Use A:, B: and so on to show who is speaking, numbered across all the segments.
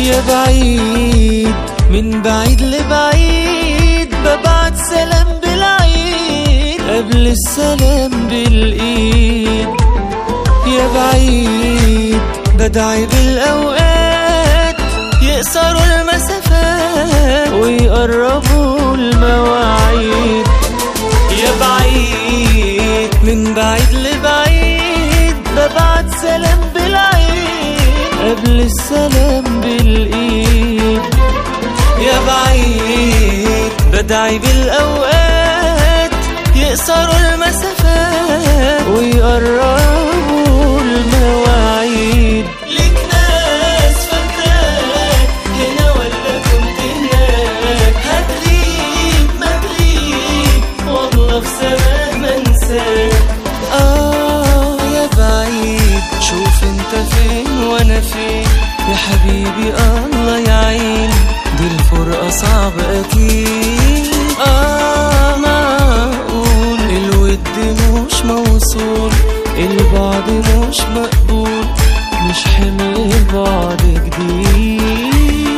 A: يا بعيد من بعيد لبعيد ببعت سلام بالعيد قبل السلام بالايد يا بعيد بدعي بالاوقات يقصروا المسافات ويقربوا المواعيد يا بعيد من بعيد لبعيد ببعت سلام بالعيد قبل السلام بالايد يا بعيد بدعي بالاوقات يقصروا المسافات ويقربوا المواعيد ليك ناس فاكراك هنا ولا كنت هناك هتغيب ما تغيب والله في سماء ما انساك اه يا بعيد شوف انت فين وانا فين يا حبيبي الله يعين دي الفرقة صعبة اكيد اه معقول الود مش موصول البعد مش مقبول مش حمل البعد جديد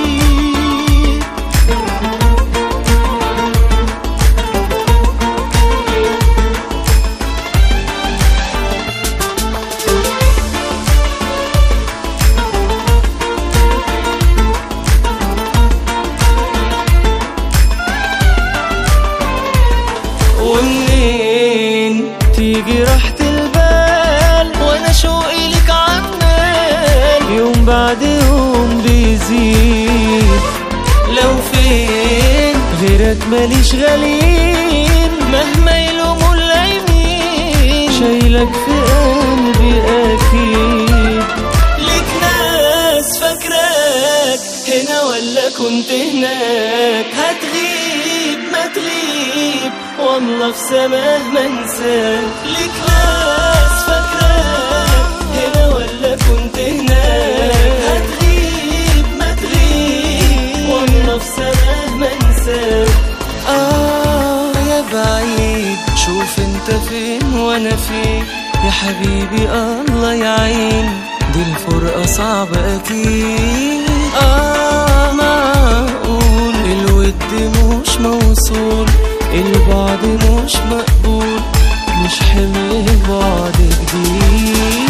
A: ومنين تيجي راحة البال وانا شوقي لك عمال يوم بعد يوم بيزيد لو فين غيرك ماليش غاليين مهما يلوموا اللايمين شايلك في قلبي اكيد ليك ناس فاكراك هنا ولا كنت هناك هتغيب ما تغيب والله في سماه ما انساك ليك ناس فاكراك هنا ولا كنت هناك هتغيب ما تغيب والله في سماه ما انساك اه يا بعيد شوف انت فين وانا فين يا حبيبي الله يعين دي الفرقة صعبة أكيد آه معقول الود مش موصول البعد مش مقبول مش حمل بعد جديد